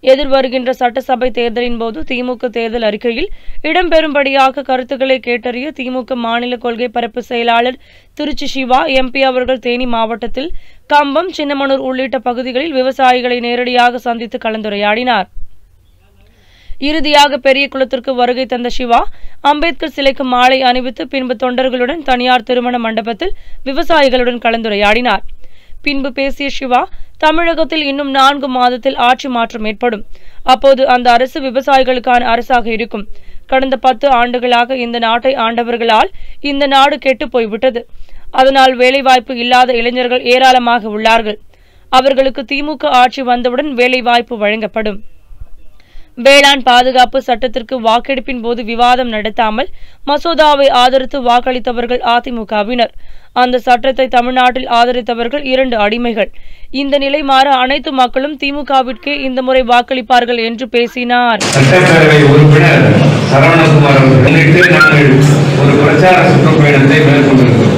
எதிர்வருகின்ற சட்டசபை தேர்தலின் போது திமுக தேர்தல் அறிக்கையில் இடம்பெறும்படியாக கருத்துக்களை கேட்டறிய திமுக மாநில கொள்கை பரப்பு செயலாளர் திருச்சி சிவா எம்பி அவர்கள் தேனி மாவட்டத்தில் கம்பம் சின்னமனூர் உள்ளிட்ட பகுதிகளில் விவசாயிகளை நேரடியாக சந்தித்து கலந்துரையாடினார் இறுதியாக பெரிய குளத்திற்கு வருகை தந்த சிவா அம்பேத்கர் சிலைக்கு மாலை அணிவித்து பின்பு தொண்டர்களுடன் தனியார் திருமண மண்டபத்தில் விவசாயிகளுடன் கலந்துரையாடினார் பின்பு பேசிய சிவா தமிழகத்தில் இன்னும் நான்கு மாதத்தில் ஆட்சி மாற்றம் ஏற்படும் அப்போது அந்த அரசு விவசாயிகளுக்கான அரசாக இருக்கும் கடந்த பத்து ஆண்டுகளாக இந்த நாட்டை ஆண்டவர்களால் இந்த நாடு கெட்டு போய்விட்டது அதனால் வேலைவாய்ப்பு இல்லாத இளைஞர்கள் ஏராளமாக உள்ளார்கள் அவர்களுக்கு திமுக ஆட்சி வந்தவுடன் வேலைவாய்ப்பு வழங்கப்படும் வேளாண் பாதுகாப்பு சட்டத்திற்கு வாக்கெடுப்பின் போது விவாதம் நடத்தாமல் மசோதாவை ஆதரித்து வாக்களித்தவர்கள் அதிமுகவினர் அந்த சட்டத்தை தமிழ்நாட்டில் ஆதரித்தவர்கள் இரண்டு அடிமைகள் இந்த நிலை மாற அனைத்து மக்களும் திமுகவிற்கே இந்த முறை வாக்களிப்பார்கள் என்று பேசினார் சட்டப்பேரவை உறுப்பினர் சரவணகுமார் அவர்கள் முன்னிட்டு நாங்கள் ஒரு பிரச்சார சுற்றுப்பயணத்தை மேற்கொண்டிருக்கிறோம்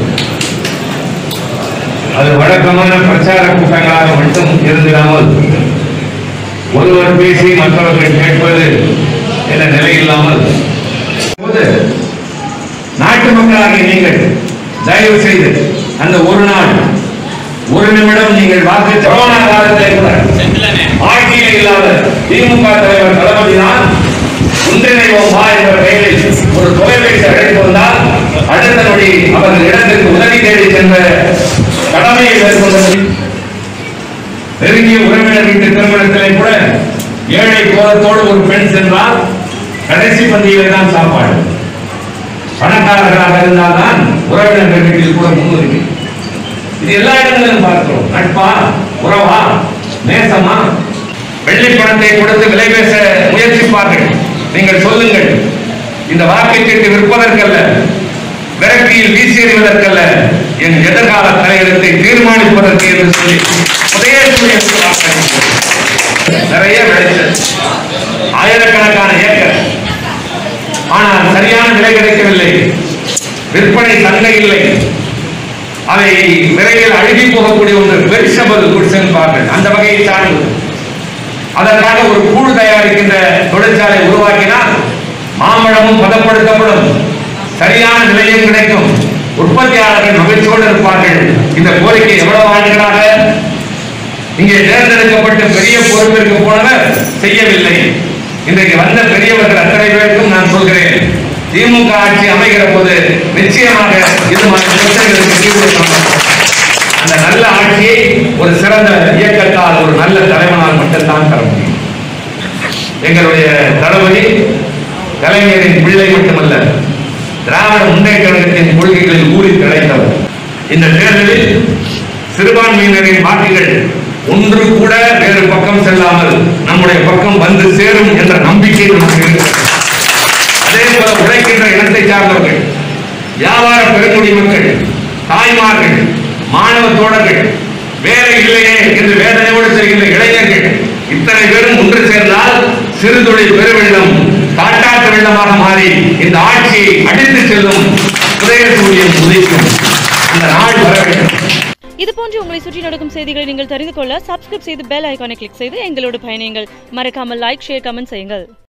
அது வழக்கமான பிரச்சார கூட்டங்களாக மட்டும் இருந்திடாமல் ஒருவர் பேசி மற்றவர்கள் கேட்பது என்ற நிலை இல்லாமல் போது நாட்டு மக்களாகிய நீங்கள் தயவு செய்து அந்த ஒரு நாள் ஒரு நிமிடம் நீங்கள் வாக்கு கொரோனா காலத்தில் கூட ஆட்சியில் இல்லாத திமுக தலைவர் தளபதி தான் ஒன்றிணைவோம் வா என்ற பெயரில் ஒரு தொலைபேசி அழைப்பு வந்தால் அடுத்த நொடி அவர்கள் இடத்திற்கு உதவி தேடி சென்ற கடமையை மேற்கொண்டது நெருங்கிய உறவினர் வீட்டு திருமணத்திலே கூட ஏழை கோலத்தோடு ஒரு பெண் சென்றால் கடைசி பந்தியிலே தான் சாப்பாடு பணக்காரர்களாக இருந்தால்தான் உறவினர்கள் வீட்டில் கூட முன்னுரிமை இது எல்லா இடங்களிலும் பார்க்கிறோம் நட்பா உறவா நேசமா வெள்ளி பணத்தை கொடுத்து விலை பேச முயற்சிப்பார்கள் நீங்கள் சொல்லுங்கள் இந்த வாக்குச்சீட்டு விற்பதற்கல்ல விரக்தியில் வீசி எறிவதற்கல்ல என் எதிர்கால தலையெழுத்தை தீர்மானிப்பதற்கு என்று சொல்லி உதயசூரிய நிறைய விளைச்சல் ஆயிரக்கணக்கான ஏக்கர் ஆனால் சரியான விலை கிடைக்கவில்லை விற்பனை சந்தை இல்லை அதை விரைவில் அழுகி போகக்கூடிய ஒன்று பெரிசபல் குட்ஸ் என்பார்கள் அந்த வகையை சார்ந்தது அதற்காக ஒரு கூழ் தயாரிக்கின்ற தொழிற்சாலை உருவாக்கினால் மாம்பழமும் பதப்படுத்தப்படும் சரியான விலையும் கிடைக்கும் உற்பத்தியாளர்கள் மகிழ்ச்சியோடு இருப்பார்கள் இந்த கோரிக்கை எவ்வளவு ஆண்டுகளாக இங்கே தேர்ந்தெடுக்கப்பட்டு பெரிய பொறுப்பிற்கு போனவர் செய்யவில்லை இன்றைக்கு வந்த பெரியவர்கள் அத்தனை பேருக்கும் நான் சொல்கிறேன் திமுக ஆட்சி அமைகிற போது நிச்சயமாக இது மாதிரி பிரச்சனைகளுக்கு தீர்வு காணப்படும். அந்த நல்ல ஆட்சியை ஒரு சிறந்த இயக்கத்தால் ஒரு நல்ல தலைவனால் மட்டும்தான் தர முடியும் எங்களுடைய தளபதி கலைஞரின் பிள்ளை மட்டுமல்ல திராவிட முன்னேற்ற கழகத்தின் கொள்கைகளில் ஊறி திளைத்தவர் இந்த தேர்தலில் சிறுபான்மையினரின் வாக்குகள் ஒன்று கூட வேறு பக்கம் செல்லாமல் நம்முடைய பக்கம் வந்து சேரும் என்ற நம்பிக்கை நமக்கு இருக்கிறது அதே போல உழைக்கின்ற இனத்தை சார்ந்தவர்கள் வியாபார பெருங்குடி மக்கள் தாய்மார்கள் மாணவ தோழர்கள் வேலை இல்லையே என்று வேதனையோடு செய்கின்ற இளைஞர்கள் இத்தனை பேரும் ஒன்று சேர்ந்தால் சிறு தொழில் பெருவெள்ளம் காட்டாற்று வெள்ளமாக மாறி இந்த ஆட்சியை அடித்து செல்லும் உதய சூரியன் உதிக்கும் அந்த நாள் வர வேண்டும் இது போன்று உங்களை சுற்றி நடக்கும் செய்திகளை நீங்கள் தெரிந்து கொள்ள சப்ஸ்கிரைப் செய்து பெல் ஐகானை கிளிக் செய்து எங்களோடு பயணியுங்கள் மறக்காமல் லைக் ஷேர் கமெண்ட் செய்யுங்கள்